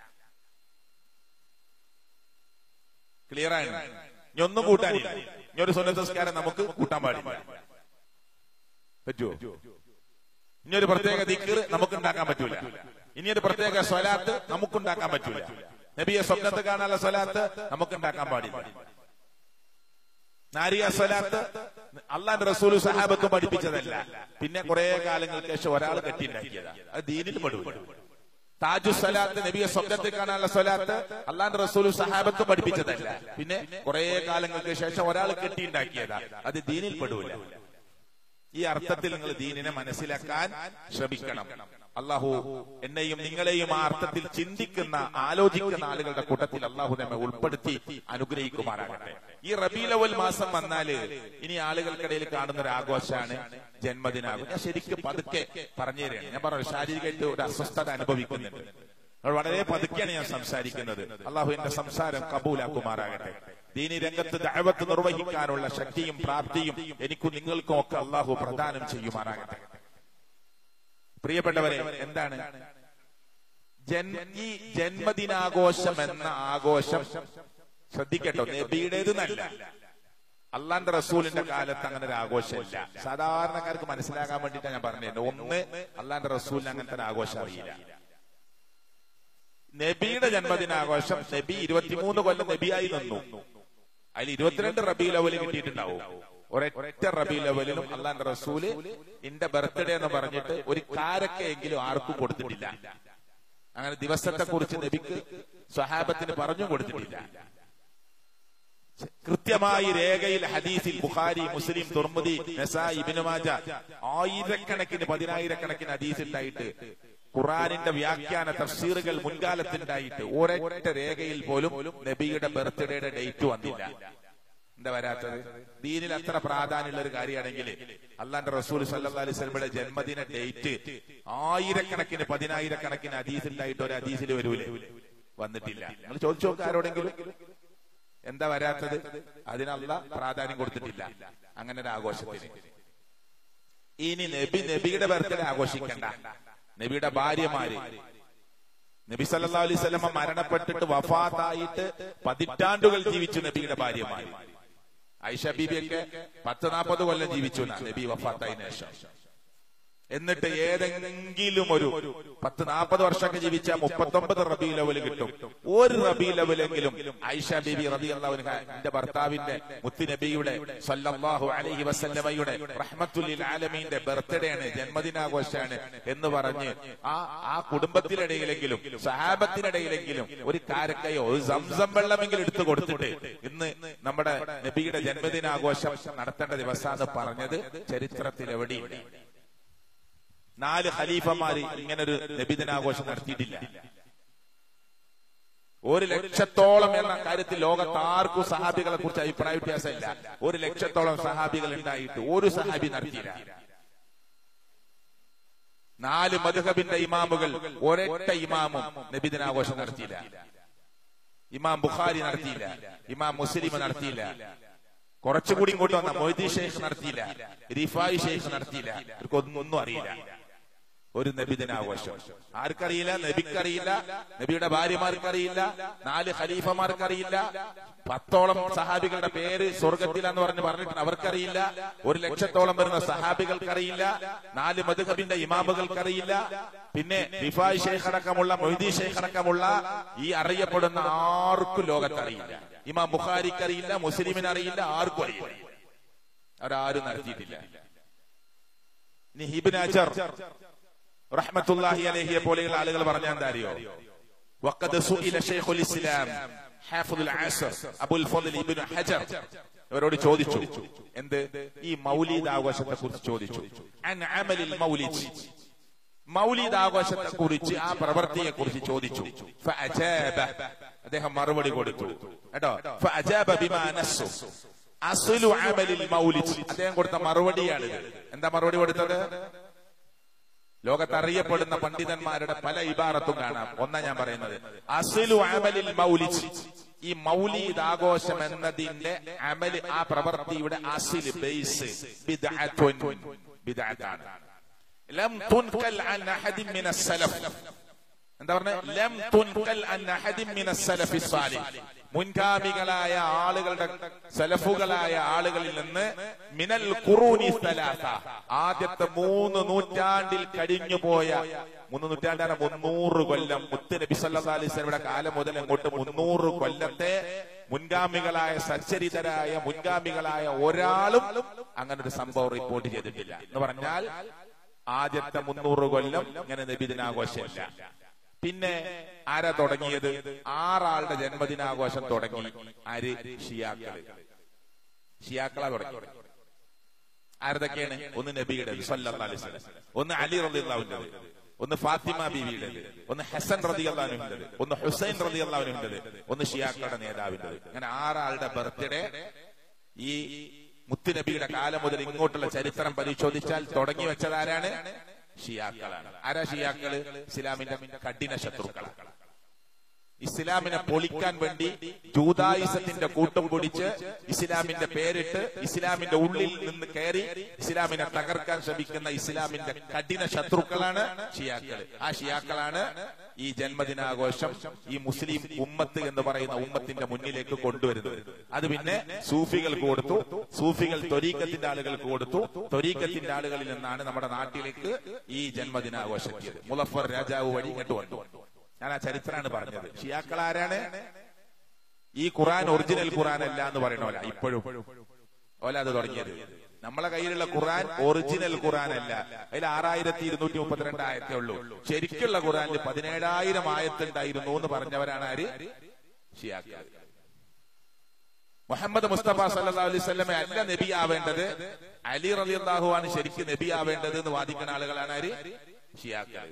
ക്ലിയർ ആണ് ഇനി ഒന്നും കൂട്ടാനില്ല ഇനി ഒരു സുന്നത്ത് സംസ്കാരം നമുക്ക് കൂട്ടാൻ പാടില്ല പറ്റുമോ ഇനി ഒരു പ്രത്യേക ദിക്കർ നമുക്ക് ഉണ്ടാക്കാൻ പറ്റൂല ഇനി ഒരു പ്രത്യേക സ്വലാത്ത് നമുക്കുണ്ടാക്കാൻ പറ്റൂല നബിയെ സ്വപ്നത്ത് കാണാനുള്ള സ്വലാത്ത് നമുക്ക് ഉണ്ടാക്കാൻ പാടില്ല നാരിയ സ്വലാത്ത് അള്ളാന്റെ റസൂൽ സഹാബത്തും പഠിപ്പിച്ചതല്ല പിന്നെ കുറെ കാലങ്ങൾക്ക് ശേഷം ഒരാൾ കെട്ടിണ്ടാക്കിയതാ അത് ദീനിൽ പെടൂല താജു സ്വലാത്ത് നബിയെ സ്വപ്നത്തിൽ കാണാനുള്ള സ്വലാത്ത് അള്ളാന്റെ റസൂൽ സഹാബത്തും പഠിപ്പിച്ചതല്ല പിന്നെ കുറെ കാലങ്ങൾക്ക് ശേഷം ഒരാൾ കെട്ടിണ്ടാക്കിയതാ അത് ദീനിൽ പെടൂല ഈ അർത്ഥത്തിൽ നിങ്ങൾ ദീനിനെ മനസ്സിലാക്കാൻ ശ്രമിക്കണം അള്ളാഹു എന്നെയും നിങ്ങളെയും ആ അർത്ഥത്തിൽ ചിന്തിക്കുന്ന ആലോചിക്കുന്ന ആളുകളുടെ കൂട്ടത്തിൽ അള്ളാഹു നമ്മെ ഉൾപ്പെടുത്തി അനുഗ്രഹിക്കുമാറാകട്ടെ ഈ റബീലവൽ മാസം വന്നാല് ഇനി ആളുകൾക്കിടയിൽ കാണുന്ന ഒരു ആഘോഷമാണ് ജന്മദിനാഘോഷം ഞാൻ ശരിക്കും പതുക്കെ പറഞ്ഞു തരികയാണ് ഞാൻ പറഞ്ഞു ശാരീരികമായിട്ട് ഒരു അസ്വസ്ഥത അനുഭവിക്കുന്നുണ്ട് അത് വളരെ പതുക്കെയാണ് ഞാൻ സംസാരിക്കുന്നത് അള്ളാഹു എന്റെ സംസാരം കബൂലാക്കുമാറാകട്ടെ ദീനി രംഗത്ത് ദഅവത്ത് നിർവഹിക്കാനുള്ള ശക്തിയും പ്രാപ്തിയും എനിക്കും നിങ്ങൾക്കും ഒക്കെ അള്ളാഹു പ്രദാനം ചെയ്യുമാറാകട്ടെ പ്രിയപ്പെട്ടവരെ എന്താണ് ജൻ ഈ ജന്മദിനാഘോഷം എന്ന ആഘോഷം ശ്രദ്ധിക്കട്ടോ നബിയുടേത് നല്ല അള്ളാന്റെ റസൂലിന്റെ കാലത്ത് അങ്ങനെ ഒരു ആഘോഷമില്ല സാധാരണക്കാർക്ക് മനസ്സിലാകാൻ വേണ്ടിയിട്ടാണ് ഞാൻ പറഞ്ഞത് ഒന്ന് അള്ളാന്റെ റസൂലിന് അങ്ങനത്തെ ഒരു ആഘോഷം അറിയില്ല നബിയുടെ ജന്മദിനാഘോഷം നബി ഇരുപത്തിമൂന്ന് കൊല്ലം നബിയായി നിന്നു അതിൽ ഇരുപത്തിരണ്ട് റബി ലെവല് കിട്ടിയിട്ടുണ്ടാവും ഒരൊറ്റ റബി ലെവലിലും അള്ളാന്റെ റസൂല് എന്റെ ബർത്ത്ഡേ എന്ന് പറഞ്ഞിട്ട് ഒരു കാരക്കെങ്കിലും ആർക്കും കൊടുത്തിട്ടില്ല അങ്ങനെ ദിവസത്തെ കുറിച്ച് നബിക്ക് സ്വഹാബത്തിന് പറഞ്ഞു കൊടുത്തിട്ടില്ല കൃത്യമായി രേഖയിൽ ഹദീസിൽ ബുഖാരി മുസ്ലിം തുർമുദി നസായി ഇബിനുമാജ ആയിരക്കണക്കിന് പതിനായിരക്കണക്കിന് ഹദീസ് ഉണ്ടായിട്ട് ഖുറാനിന്റെ വ്യാഖ്യാന തഫ്സീറുകൾ മുൻകാലത്തുണ്ടായിട്ട് ഒരൊറ്റ രേഖയിൽ പോലും നബിയുടെ ബർത്ത്ഡേയുടെ ഡേറ്റ് വന്നില്ല എന്താ വരാത്തത് ദീനിൽ അത്ര പ്രാധാന്യമുള്ള ഒരു കാര്യമാണെങ്കിൽ അള്ളാന്റെ റസൂൽ സല്ലാ അലൈഹി സ്വലമയുടെ ജന്മദിന ഡേറ്റ് ആയിരക്കണക്കിന് പതിനായിരക്കണക്കിന് ഹദീസിലായിട്ട് ഒരു ഹദീസിൽ വരൂലേ വന്നിട്ടില്ല നിങ്ങൾ ചോദിച്ചു നോക്കുക ആരോടെങ്കിലും എന്താ വരാത്തത് അതിനല്ല പ്രാധാന്യം കൊടുത്തിട്ടില്ല അങ്ങനെ ഒരു ആഘോഷത്തിന് ഇനി നബി നബിയുടെ ബർത്ത്ഡേ ആഘോഷിക്കണ്ട നബിയുടെ ഭാര്യമാര് നബി സല്ലാ അലൈഹി സ്വലമ മരണപ്പെട്ടിട്ട് വഫാത്തായിട്ട് പതിറ്റാണ്ടുകൾ ജീവിച്ചു നബിയുടെ ഭാര്യമാര് ഐഷ ബീബിയൊക്കെ പത്ത് നാൽപ്പത് കൊല്ലം ജീവിച്ചു നബി വഫാത്തായതിനു ശേഷം എന്നിട്ട് ഏതെങ്കിലും ഒരു പത്ത് നാൽപ്പത് വർഷമൊക്കെ ജീവിച്ച മുപ്പത്തൊമ്പത് റബി ലെവൽ കിട്ടും ഒരു റബി ലെവലെങ്കിലും ഐഷ ബീബി റബി എന്റെ ഭർത്താവിന്റെ മുത്തുനബിയുടെ സല്ലല്ലാഹു അലൈഹി വസല്ലമയുടെ റഹ്മത്തുല്ലിൽ ആലമീന്റെ ബർത്ത്ഡേ ആണ് ജന്മദിനാഘോഷമാണ് എന്ന് പറഞ്ഞ് ആ ആ കുടുംബത്തിനിടയിലെങ്കിലും സഹാബത്തിനിടയിലെങ്കിലും ഒരു കാരക്കയോ ഒരു സംസം വെള്ളമെങ്കിലും എടുത്തു കൊടുത്തിട്ട് ഇന്ന് നമ്മുടെ നബിയുടെ ജന്മദിനാഘോഷം നടത്തേണ്ട ദിവസമാണ് പറഞ്ഞത് ചരിത്രത്തിൽ എവിടെയില്ല നാല് ഖലീഫമാര് ഇങ്ങനൊരു നബിദിനാഘോഷം നടത്തിയിട്ടില്ല ഒരു ലക്ഷത്തോളം എന്ന കാര്യത്തിൽ ലോകത്ത് ആർക്കും സഹാബികളെ കുറിച്ച് അഭിപ്രായ വ്യത്യാസമില്ല ഒരു ലക്ഷത്തോളം സഹാബികൾ ഉണ്ടായിട്ട് ഒരു സഹാബി നടത്തിയില്ല നാല് മധുഹബിന്റെ ഇമാമുകൾ ഒരൊറ്റ ഇമാമും നബിദിനാഘോഷം നടത്തിയില്ല ഇമാം ബുഖാരി നടത്തിയില്ല ഇമാം മുസ്ലിം നടത്തിയില്ല കുറച്ചുകൂടി ഇങ്ങോട്ട് വന്ന മൊയ്തി ഷെയ്ഖ് നടത്തിയില്ല റിഫായി ഷെയ്ഖ് നടത്തിയില്ല ഇവർക്കൊന്നും അറിയില്ല ഒരു നബിദിനാഘോഷം ആർക്കറിയില്ല നബിക്കറിയില്ല നബിയുടെ ഭാര്യമാർക്കറിയില്ല നാല് ഖലീഫമാർക്കറിയില്ല പത്തോളം സഹാബികളുടെ പേര് സ്വർഗത്തിലെന്ന് പറഞ്ഞ് പറഞ്ഞിട്ട് അവർക്കറിയില്ല ഒരു ലക്ഷത്തോളം വരുന്ന സഹാബികൾക്കറിയില്ല നാല് മധുഹബിന്റെ ഇമാമുകൾക്കറിയില്ല പിന്നെ റിഫായ് ഷെയ്ഖ് അടക്കമുള്ള മൊയ്തീ ഷെയ്ഖ് അടക്കമുള്ള ഈ അറിയപ്പെടുന്ന ആർക്കും ലോകത്തറിയില്ല ഇമാം ബുഖാരിക്കറിയില്ല മുസ്ലിമിന് അറിയില്ല ആർക്കും അറിയില്ല അവരാരും നടത്തിയിട്ടില്ല ഇനി ഹിബിൻ അജർ റഹ്മത്തുല്ലാഹി അലഹിയെ പോലെയുള്ള ആളുകൾ പറഞ്ഞാൽ എന്താ അറിയോ വഖദ് സുഇല ഷൈഖുൽ ഇസ്ലാം ഹാഫിദുൽ അസർ അബുൽ ഫضل ഇബ്നു ഹജർ ഇവരോട് ചോദിച്ചു എന്ത് ഈ മൗലീദ് ആഘോഷത്തെ കുറിച്ച് ചോദിച്ചു അൻ അമലിൽ മൗലിദ് മൗലീദ് ആഘോഷത്തെ കുറിച്ച് ആ പ്രവൃത്തിയെ കുറിച്ച് ചോദിച്ചു ഫഅജാബ അദ്ദേഹം മറുപടി കൊടുത്തു കേട്ടോ ഫഅജാബ ബിമാ നസ്സു അസ്ലു അമലിൽ മൗലിദ് അദ്ദേഹം കൊടുത്ത മറുപടിയാണിത് എന്താ മറുപടി കൊടുത്തത് ലോകത്തറിയപ്പെടുന്ന പണ്ഡിതന്മാരുടെ പല ഇബാറത്തും കാണാം ഒന്നാ ഞാൻ പറയുന്നത് അസ്ലു അമലിൽ മൗലിദ് ഈ മൗലീദ് ആഘോഷം എന്നതിന്റെ അമല് ആ പ്രവൃത്തിയുടെ അസിൽ ബേസ് ബിദ്അത്തുൻ ബിദ്അത്താണ് ലം തുൻകൽ അൻ അഹദിൻ മിന സലഫ് എന്താ പറഞ്ഞ ലം തുൻകൽ അൻ അഹദിൻ മിന സലഫി സാലിഹ് മുൻഗാമികളായ ആളുകളുടെ സലഫുകളായ ആളുകളിൽ നിന്ന് മിനൽ ഖുറൂനി സലാസ ആദ്യത്തെ മൂന്ന് നൂറ്റാണ്ടിൽ കഴിഞ്ഞുപോയ മൂന്ന് നൂറ്റാണ്ടാണ് മുന്നൂറ് കൊല്ലം മുത്ത് നബി സല്ലല്ലാഹു അലൈഹി വസല്ലമയുടെ കാലം മുതൽ അങ്ങോട്ട് മുന്നൂറ് കൊല്ലത്തെ മുൻഗാമികളായ സച്ചരിതരായ മുൻഗാമികളായ ഒരാളും അങ്ങനെ ഒരു സംഭവം റിപ്പോർട്ട് ചെയ്തിട്ടില്ല എന്ന് പറഞ്ഞാൽ ആദ്യത്തെ മുന്നൂറ് കൊല്ലം ഇങ്ങനെ നബിദിനാഘോഷമില്ല പിന്നെ ആരാ തുടങ്ങിയത് ആറാളുടെ ജന്മദിനാഘോഷം തുടങ്ങി ആര് ഷിയാക്കള് ഷിയാക്കളാ തുടങ്ങി ആരതൊക്കെയാണ് ഒന്ന് നബിയുടെ സല്ലല്ലാഹു അലൈഹി വസല്ലം ഒന്ന് അലി റളിയല്ലാഹുവിന്റെ ഒന്ന് ഫാത്തിമ ബീവിയുടേത് ഒന്ന് ഹസൻ റളിയല്ലാഹുവിന്റെ ഒന്ന് ഹുസൈൻ റളിയല്ലാഹുവിന്റെ ഒന്ന് ഷിയാക്കളുടെ നേതാവിന്റെ അങ്ങനെ ആറാളുടെ ബർത്ത്ഡേ ഈ മുത്തുനബിയുടെ കാലം മുതൽ ഇങ്ങോട്ടുള്ള ചരിത്രം പരിശോധിച്ചാൽ തുടങ്ങി വെച്ചത് ആരാണ് ഷിയാക്കളാണ് ആരാ ഷിയാക്കള് ഇസ്ലാമിന്റെ കഠിന ശത്രുക്കളാണ് ഇസ്ലാമിനെ പൊളിക്കാൻ വേണ്ടി ജൂതായുസത്തിന്റെ കൂട്ടും പിടിച്ച് ഇസ്ലാമിന്റെ പേരിട്ട് ഇസ്ലാമിന്റെ ഉള്ളിൽ നിന്ന് കയറി ഇസ്ലാമിനെ തകർക്കാൻ ശ്രമിക്കുന്ന ഇസ്ലാമിന്റെ കഠിന ശത്രുക്കളാണ് ഷിയാക്കൾ ആ ഷിയാക്കളാണ് ഈ ജന്മദിനാഘോഷം ഈ മുസ്ലിം ഉമ്മത്ത് എന്ന് പറയുന്ന ഉമ്മത്തിന്റെ മുന്നിലേക്ക് കൊണ്ടുവരുന്നത് അത് പിന്നെ സൂഫികൾക്ക് കൊടുത്തു സൂഫികൾ ത്വരീക്കത്തിന്റെ ആളുകൾക്ക് കൊടുത്തു ത്വരീക്കത്തിന്റെ ആളുകളിൽ നിന്നാണ് നമ്മുടെ നാട്ടിലേക്ക് ഈ ജന്മദിനാഘോഷം എത്തിയത് മുലഫർ രാജാവ് വഴി ഇങ്ങോട്ട് വന്നു ഞാൻ ആ ചരിത്രമാണ് പറഞ്ഞത് ഷിയാക്കൾ ആരാണ് ഈ ഖുറാൻ ഒറിജിനൽ ഖുറാൻ അല്ല എന്ന് പറയണോല ഇപ്പോഴും ഓല അത് തുടങ്ങിയത് നമ്മളെ കയ്യിലുള്ള ഖുറാൻ ഒറിജിനൽ ഖുറാൻ അല്ല അതിൽ ആറായിരത്തി ഇരുന്നൂറ്റി മുപ്പത്തിരണ്ട് ആയത്തേ ഉള്ളൂ ശരിക്കുള്ള ഖുറാനിൽ പതിനേഴായിരം ആയത്തുണ്ടായിരുന്നു എന്ന് പറഞ്ഞവരാണ് ആര് ഷിയാക്കൾ മുഹമ്മദ് മുസ്തഫ സല്ലാ അലൈഹി സ്വലമെ അല്ല നബി ആവേണ്ടത് അലി റളിയല്ലാഹു ആണ് ശരിക്കും നബി ആവേണ്ടത് എന്ന് വാദിക്കുന്ന ആളുകളാണ് ആര് ഷിയാക്കൾ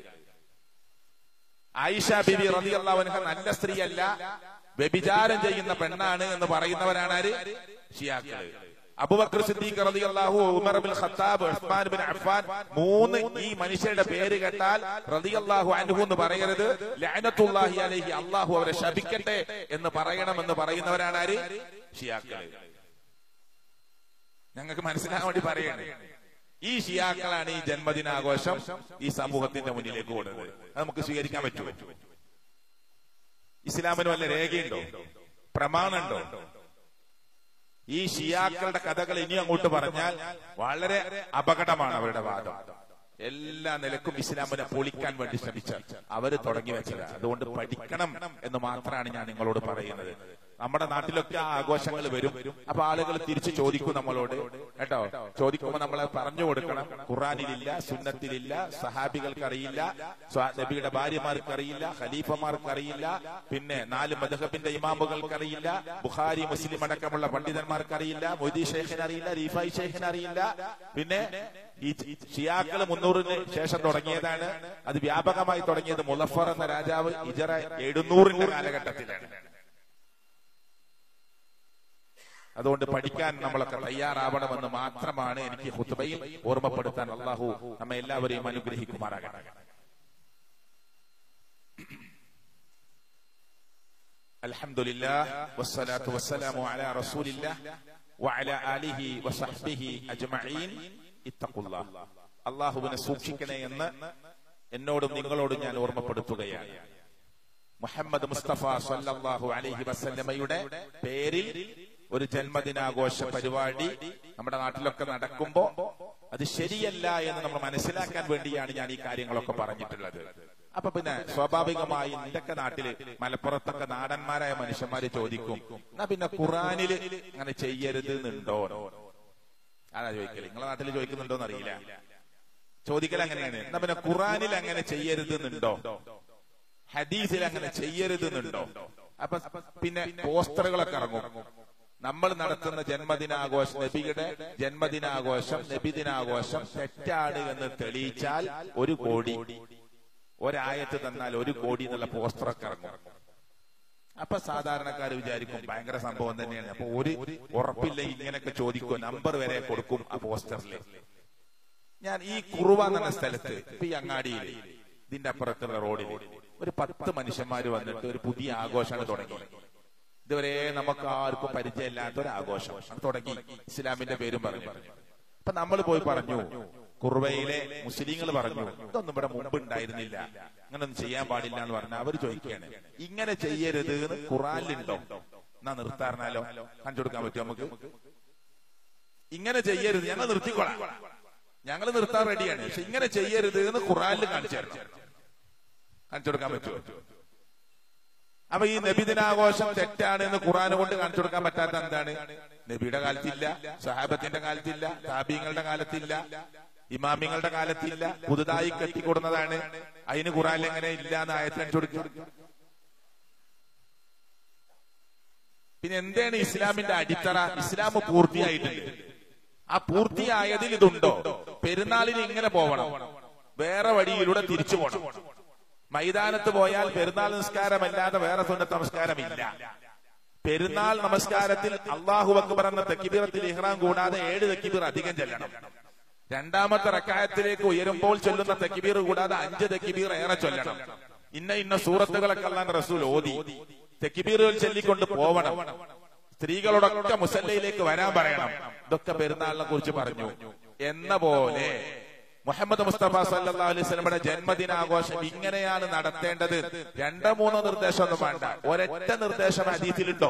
ആയിഷ ബിബി റളിയല്ലാഹു നല്ല സ്ത്രീയല്ല വ്യഭിചാരം ചെയ്യുന്ന പെണ്ണാണ് എന്ന് പറയുന്നവരാണ് ആര് ഷിയാക്കൾ അബുബക്കർ സിദ്ദീഖ് റളിയല്ലാഹു Umar bin Khattab Uthman bin Affan മൂന്ന് ഈ മനുഷ്യരുടെ പേര് കേട്ടാൽ റളിയല്ലാഹു അൻഹു എന്ന് പറയരുത് ലഅനത്തുല്ലാഹി അലൈഹി അല്ലാഹു അവരെ ശപിക്കട്ടെ എന്ന് പറയണമെന്ന് പറയുന്നവരാണ് ആര് ഷിയാക്കൾ ഞങ്ങൾക്ക് മനസ്സിലാകാൻ വേണ്ടി പറയണേ ഈ ഷിയാക്കളാണ് ഈ ജന്മദിനാഘോഷം ഈ സമൂഹത്തിന്റെ മുന്നിലേക്ക് കൊടുക്കുന്നത് അത് നമുക്ക് സ്വീകരിക്കാൻ പറ്റുമോ ഇസ്ലാമിന് വല്ല രേഖയുണ്ടോ പ്രമാണുണ്ടോ ഈ ഷിയാക്കളുടെ കഥകൾ ഇനി അങ്ങോട്ട് പറഞ്ഞാൽ വളരെ അപകടമാണ് അവരുടെ വാദം എല്ലാ നിലക്കും ഇസ്ലാമിനെ പൊളിക്കാൻ വേണ്ടി ശ്രമിച്ചാൽ അവര് തുടങ്ങി വെച്ചത് അതുകൊണ്ട് പഠിക്കണം എന്ന് മാത്രമാണ് ഞാൻ നിങ്ങളോട് പറയുന്നത് നമ്മുടെ നാട്ടിലൊക്കെ ആ ആഘോഷങ്ങൾ വരും അപ്പൊ ആളുകൾ തിരിച്ചു ചോദിക്കും നമ്മളോട് കേട്ടോ ചോദിക്കുമ്പോൾ നമ്മളെ പറഞ്ഞു കൊടുക്കണം ഖുറാനിലില്ല സുന്നത്തിലില്ല സഹാബികൾക്ക് അറിയില്ല നബിയുടെ ഭാര്യമാർക്ക് അറിയില്ല ഖലീഫമാർക്ക് അറിയില്ല പിന്നെ നാല് മദഹബിന്റെ ഇമാമുകൾക്ക് അറിയില്ല ബുഖാരി മുസ്ലിം അടക്കമുള്ള പണ്ഡിതന്മാർക്ക് അറിയില്ല മൊയ്തി ഷെയ്ഖിന് അറിയില്ല റീഫായി ഷെയ്ഖിന് അറിയില്ല പിന്നെ ഈ ഷിയാക്കള് മുന്നൂറിന് ശേഷം തുടങ്ങിയതാണ് അത് വ്യാപകമായി തുടങ്ങിയത് മുലഫർ എന്ന രാജാവ് ഇജറ എഴുന്നൂറിന്റെ കാലഘട്ടത്തിലാണ് അതുകൊണ്ട് പഠിക്കാൻ നമ്മളൊക്കെ തയ്യാറാവണമെന്ന് മാത്രമാണ് എനിക്ക് ഹുത്തുബയിൽ ഓർമ്മപ്പെടുത്താൻ അള്ളാഹു നമ്മെ എല്ലാവരെയും അനുഗ്രഹിക്കുമാറാകട്ടെ الحمد لله والصلاة والسلام على رسول الله وعلى آله وصحبه أجمعين اتقوا الله അള്ളാഹുവിനെ സൂക്ഷിക്കണേ എന്ന് എന്നോടും നിങ്ങളോടും ഞാൻ ഓർമ്മപ്പെടുത്തുകയാണ് മുഹമ്മദ് മുസ്തഫ സല്ലല്ലാഹു അലൈഹി വസല്ലമയുടെ പേരിൽ ഒരു ജന്മദിനാഘോഷ പരിപാടി നമ്മുടെ നാട്ടിലൊക്കെ നടക്കുമ്പോ അത് ശരിയല്ല എന്ന് നമ്മൾ മനസ്സിലാക്കാൻ വേണ്ടിയാണ് ഞാൻ ഈ കാര്യങ്ങളൊക്കെ പറഞ്ഞിട്ടുള്ളത് അപ്പൊ പിന്നെ സ്വാഭാവികമായി നിന്റെയൊക്കെ നാട്ടില് മലപ്പുറത്തൊക്കെ നാടന്മാരായ മനുഷ്യന്മാര് ചോദിക്കും എന്നാ പിന്നെ ഖുറാനില് അങ്ങനെ ചെയ്യരുത് എന്നുണ്ടോ അതാ ചോദിക്കല് നിങ്ങളെ നാട്ടിൽ ചോദിക്കുന്നുണ്ടോന്ന് അറിയില്ല ചോദിക്കൽ അങ്ങനെയാണ് എന്നാ പിന്നെ ഖുറാനിൽ അങ്ങനെ ചെയ്യരുത് എന്നുണ്ടോ ഹദീസിൽ അങ്ങനെ ചെയ്യരുത് എന്നുണ്ടോ അപ്പൊ പിന്നെ പോസ്റ്ററുകളൊക്കെ ഇറങ്ങും നമ്മൾ നടത്തുന്ന ജന്മദിനാഘോഷം നബിയുടെ ജന്മദിനാഘോഷം നബിദിനാഘോഷം തെറ്റാണ് എന്ന് തെളിയിച്ചാൽ ഒരു കോടി ഒരായത്ത് തന്നാൽ ഒരു കോടി എന്നുള്ള പോസ്റ്ററൊക്കെ ഇറങ്ങും അപ്പൊ സാധാരണക്കാർ വിചാരിക്കും ഭയങ്കര സംഭവം തന്നെയാണ് അപ്പൊ ഒരു ഉറപ്പില്ല ഇങ്ങനെയൊക്കെ ചോദിക്കും നമ്പർ വരെ കൊടുക്കും ആ പോസ്റ്ററിൽ ഞാൻ ഈ കുറുവ എന്ന സ്ഥലത്ത് ഇപ്പൊ ഈ അങ്ങാടിയിൽ ഇതിന്റെ അപ്പുറത്തുള്ള റോഡിൽ ഒരു പത്ത് മനുഷ്യന്മാര് വന്നിട്ട് ഒരു പുതിയ ആഘോഷമാണ് തുടങ്ങി ഇതുവരെ നമുക്ക് ആർക്കും പരിചയമില്ലാത്ത ഒരു ആഘോഷം അത് തുടങ്ങി ഇസ്ലാമിന്റെ പേരും പറഞ്ഞു അപ്പൊ നമ്മൾ പോയി പറഞ്ഞു കുറുവയിലെ മുസ്ലിങ്ങൾ പറഞ്ഞു ഇതൊന്നും ഇവിടെ മുമ്പ് ഉണ്ടായിരുന്നില്ല അങ്ങനൊന്നും ചെയ്യാൻ പാടില്ല എന്ന് പറഞ്ഞാൽ അവർ ചോദിക്കുകയാണ് ഇങ്ങനെ ചെയ്യരുത് എന്ന് ഖുറാനിലുണ്ടോ എന്നാ നിർത്താറിനാലോ കാണിച്ചു കൊടുക്കാൻ പറ്റുമോ നമുക്ക് ഇങ്ങനെ ചെയ്യരുത് ഞങ്ങൾ നിർത്തിക്കൊള്ളാം ഞങ്ങൾ നിർത്താൻ റെഡിയാണ് പക്ഷെ ഇങ്ങനെ ചെയ്യരുത് എന്ന് ഖുറാനിൽ കാണിച്ചു തരണം കാണിച്ചു കൊടുക്കാൻ പറ്റുമോ അപ്പൊ ഈ നബിദിനാഘോഷം തെറ്റാണ് എന്ന് ഖുറാൻ കൊണ്ട് കാണിച്ചു കൊടുക്കാൻ പറ്റാത്ത എന്താണ് നബിയുടെ കാലത്തില്ല സഹാബത്തിന്റെ കാലത്തില്ല താബീങ്ങളുടെ കാലത്തില്ല ഇമാമിങ്ങളുടെ കാലത്തില്ല പുതുതായി കെട്ടിക്കൊടുന്നതാണ് അതിന് ഖുറാനിൽ എങ്ങനെ ഇല്ല എന്ന് ആയത്തിൽ കാണിച്ചു കൊടുക്കുക പിന്നെ എന്താണ് ഇസ്ലാമിന്റെ അടിത്തറ ഇസ്ലാം പൂർത്തിയായിട്ടുണ്ട് ആ പൂർത്തിയായതിൽ ഇതുണ്ടോ പെരുന്നാളിന് ഇങ്ങനെ പോവണം വേറെ വഴിയിലൂടെ തിരിച്ചു പോകണം മൈതാനത്ത് പോയാൽ പെരുന്നാൾ നിസ്കാരമല്ലാതെ വേറെ സുന്നത്ത് നമസ്കാരമില്ല പെരുന്നാൾ നമസ്കാരത്തിൽ അള്ളാഹു അക്ബർ എന്ന തെക്കിബീറത്തിൽ ഇഹ്റാം കൂടാതെ ഏഴ് തെക്കിബീർ അധികം ചെല്ലണം രണ്ടാമത്തെ റക്കായത്തിലേക്ക് ഉയരുമ്പോൾ ചൊല്ലുന്ന തെക്കിബീർ കൂടാതെ അഞ്ച് തെക്കിബീർ ഏറെ ചൊല്ലണം ഇന്ന ഇന്ന സൂറത്തുകളൊക്കെ അല്ലാൻ റസൂൽ ഓതി തെക്കിബീറുകൾ ചൊല്ലിക്കൊണ്ട് പോവണം സ്ത്രീകളോടൊക്കെ മുസല്ലയിലേക്ക് വരാൻ പറയണം ഇതൊക്കെ പെരുന്നാളിനെ കുറിച്ച് പറഞ്ഞു എന്ന പോലെ മുഹമ്മദ് മുസ്തഫ സല്ലാ അലൈഹി സ്വലമയുടെ ജന്മദിനാഘോഷം ഇങ്ങനെയാണ് നടത്തേണ്ടത് രണ്ടോ മൂന്നോ നിർദ്ദേശമൊന്നും വേണ്ട ഒരൊറ്റ നിർദ്ദേശം അതീതിലുണ്ടോ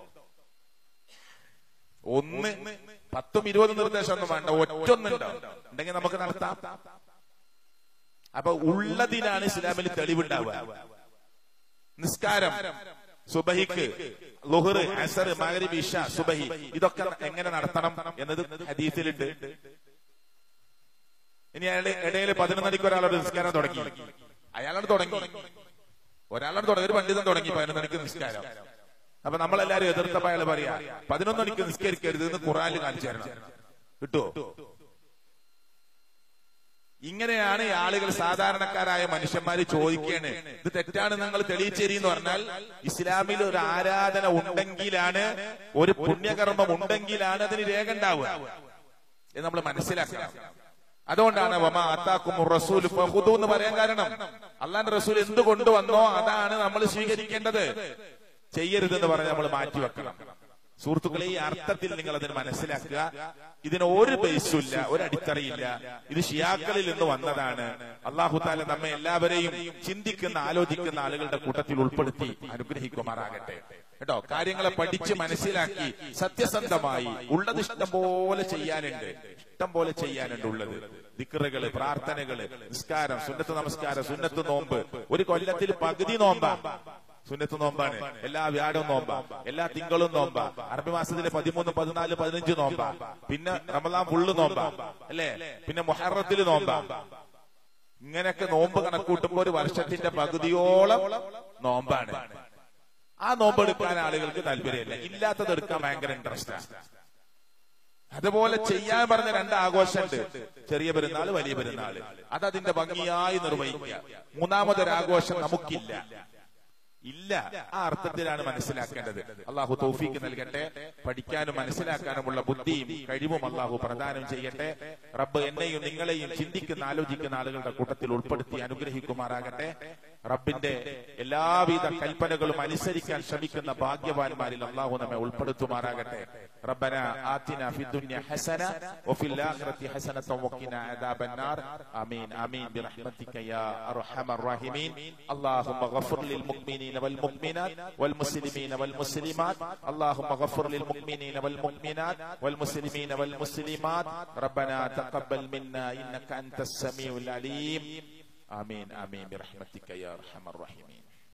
ഒന്ന് പത്തും ഇരുപതും നിർദ്ദേശമൊന്നും വേണ്ട ഒറ്റൊന്നുണ്ടോ ഉണ്ടെങ്കിൽ നമുക്ക് നടത്താം അപ്പൊ ഉള്ളതിനാണ് ഇസ്ലാമിൽ തെളിവുണ്ടാവുക നിസ്കാരം സുബഹിക്ക് ലുഹർ അസർ മകരിബ് ഇഷ സുബഹി ഇതൊക്കെ എങ്ങനെ നടത്തണം എന്നത് ഹദീസിലുണ്ട് ഇനി അയാൾ ഇടയിൽ പതിനൊന്നടിക്ക് ഒരാളോട് നിസ്കാരം തുടങ്ങി അയാളാണ് തുടങ്ങി ഒരാളാണ് തുടങ്ങി ഒരു പണ്ഡിതൻ തുടങ്ങി പതിനൊന്നടിക്ക് നിസ്കാരം അപ്പൊ നമ്മളെല്ലാരും എതിർത്തപ്പോ അയാൾ പറയാ പതിനൊന്നടിക്ക് നിസ്കരിക്കരുത് എന്ന് ഖുറാനിൽ കാണിച്ചു തരണം കിട്ടുവോ ഇങ്ങനെയാണ് ഈ ആളുകൾ സാധാരണക്കാരായ മനുഷ്യന്മാര് ചോദിക്കാണ് ഇത് തെറ്റാണ് നിങ്ങൾ തെളിയിച്ചേരി എന്ന് പറഞ്ഞാൽ ഇസ്ലാമിൽ ഒരു ആരാധന ഉണ്ടെങ്കിലാണ് ഒരു പുണ്യകർമ്മം ഉണ്ടെങ്കിലാണ് അതിന് രേഖ ഉണ്ടാവുക എന്ന് നമ്മൾ മനസ്സിലാക്കണം അതുകൊണ്ടാണ് വമ അത്താക്കും റസൂൽ ഫഹുദു എന്ന് പറയാൻ കാരണം അള്ളാന്റെ റസൂൽ എന്ത് കൊണ്ടുവന്നോ അതാണ് നമ്മൾ സ്വീകരിക്കേണ്ടത് ചെയ്യരുതെന്ന് പറഞ്ഞ് നമ്മൾ മാറ്റിവെക്കണം സുഹൃത്തുക്കളെ ഈ അർത്ഥത്തിൽ നിങ്ങൾ അതിന് മനസ്സിലാക്കുക ഇതിന് ഒരു ബേസുമില്ല ഒരു അടിത്തറയില്ല ഇത് ഷിയാക്കളിൽ നിന്ന് വന്നതാണ് അള്ളാഹു താല നമ്മെ എല്ലാവരെയും ചിന്തിക്കുന്ന ആലോചിക്കുന്ന ആളുകളുടെ കൂട്ടത്തിൽ ഉൾപ്പെടുത്തി അനുഗ്രഹിക്കുമാറാകട്ടെ കേട്ടോ കാര്യങ്ങളെ പഠിച്ച് മനസ്സിലാക്കി സത്യസന്ധമായി ഉള്ളത് ഇഷ്ടം പോലെ ചെയ്യാനുണ്ട് ഇഷ്ടം പോലെ ചെയ്യാനുണ്ട് ഉള്ളത് ദിക്കറുകള് പ്രാർത്ഥനകള് നിസ്കാരം സുന്നത്ത് നമസ്കാരം സുന്നത്ത് നോമ്പ് ഒരു കൊല്ലത്തിൽ പകുതി നോമ്പാ സുന്നത്ത് നോമ്പാണ് എല്ലാ വ്യാഴവും നോമ്പാ എല്ലാ തിങ്കളും നോമ്പാ അറബി മാസത്തിലെ പതിമൂന്ന് പതിനാല് പതിനഞ്ച് നോമ്പാ പിന്നെ റമലാൻ ഫുള്ള് നോമ്പാ അല്ലേ പിന്നെ മൊഹറത്തിൽ നോമ്പാ ഇങ്ങനെയൊക്കെ നോമ്പ് കണക്കൂട്ടുമ്പോ ഒരു വർഷത്തിന്റെ പകുതിയോളം നോമ്പാണ് ആ നോമ്പ് എടുക്കാൻ ആളുകൾക്ക് താല്പര്യമില്ല ഇല്ലാത്തത് എടുക്കാൻ ഭയങ്കര ഇൻട്രസ്റ്റ് അതുപോലെ ചെയ്യാൻ പറഞ്ഞ രണ്ട് ആഘോഷമുണ്ട് ചെറിയ പെരുന്നാൾ വലിയ പെരുന്നാൾ അത് അതിന്റെ ഭംഗിയായി നിർവഹിക്കുക മൂന്നാമതൊരാഘോഷം നമുക്കില്ല ഇല്ല ആ അർത്ഥത്തിലാണ് മനസ്സിലാക്കേണ്ടത് അള്ളാഹു തൗഫീക്ക് നൽകട്ടെ പഠിക്കാനും മനസ്സിലാക്കാനുമുള്ള ബുദ്ധിയും കഴിവും അള്ളാഹു പ്രദാനം ചെയ്യട്ടെ റബ്ബ് എന്നെയും നിങ്ങളെയും ചിന്തിക്കുന്ന ആലോചിക്കുന്ന ആളുകളുടെ കൂട്ടത്തിൽ ഉൾപ്പെടുത്തി അനുഗ്രഹിക്കുമാറാകട്ടെ റബ്ബിന്റെ എല്ലാവിധ കൽപ്പനകളും അനുസരിക്കാൻ ശ്രമിക്കുന്ന ഭാഗ്യവാന്മാരിൽ അള്ളാഹു നമ്മെ ഉൾപ്പെടുത്തുമാറാകട്ടെ റബ്ബന ആതിന ഫി ദുനിയ ഹസന വഫിൽ ആഖിറതി ഹസനത വഖിന അദാബന്നാർ ആമീൻ ആമീൻ برحمتك يا ارحم الراحمين اللهم اغفر للمؤمنين والمؤمنات والمسلمين والمسلمات اللهم اغفر للمؤمنين والمؤمنات والمسلمين والمسلمات ربنا تقبل منا انك انت السميع العليم آمين آمين برحمتك يا أرحم الراحمين